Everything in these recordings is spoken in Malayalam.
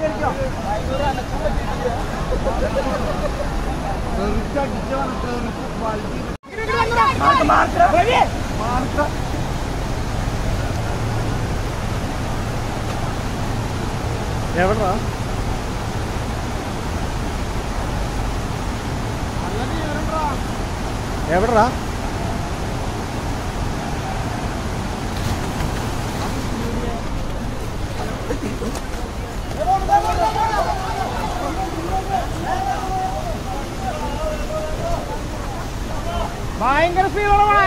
എവിടാ എവിടാ ഭയങ്കര സ്പീഡോടെ പോണേ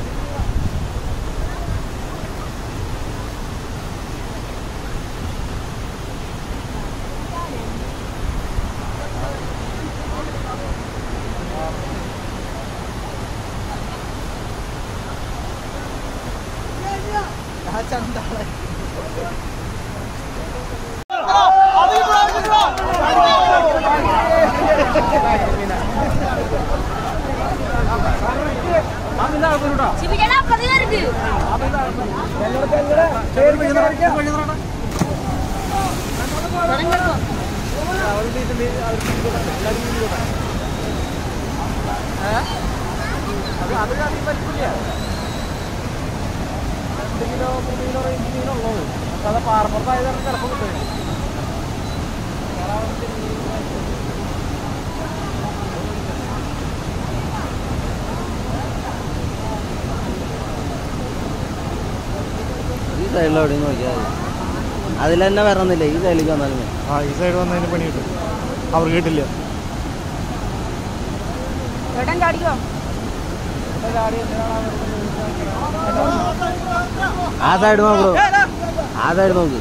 சிபிஜனா பதியா இருக்கு வரங்கட்டும் പാറപ്പുറത്തായത് ചിലപ്പോൾ കിട്ടും ഈ സൈഡിലെവിടെ നോക്കിയാൽ അതിൽ തന്നെ വരണമെന്നില്ല ഈ സൈഡിലേക്ക് വന്നാലും മതി. ആ ഈ സൈഡ് വന്നതിന് പണി കിട്ടും അവർക്ക് കിട്ടില്ല ചേട്ടൻ ചാടിക്കോ ആ സൈഡ് നോക്കൂ ആ സൈഡ് നോക്ക്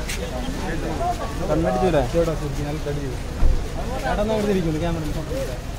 കണ്ണടിച്ചൂലേ ചേട്ടാ സുഖിനാൽ കടിച്ചു ചേട്ടാ അവിടെ ഇരിക്കുന്നു ക്യാമറ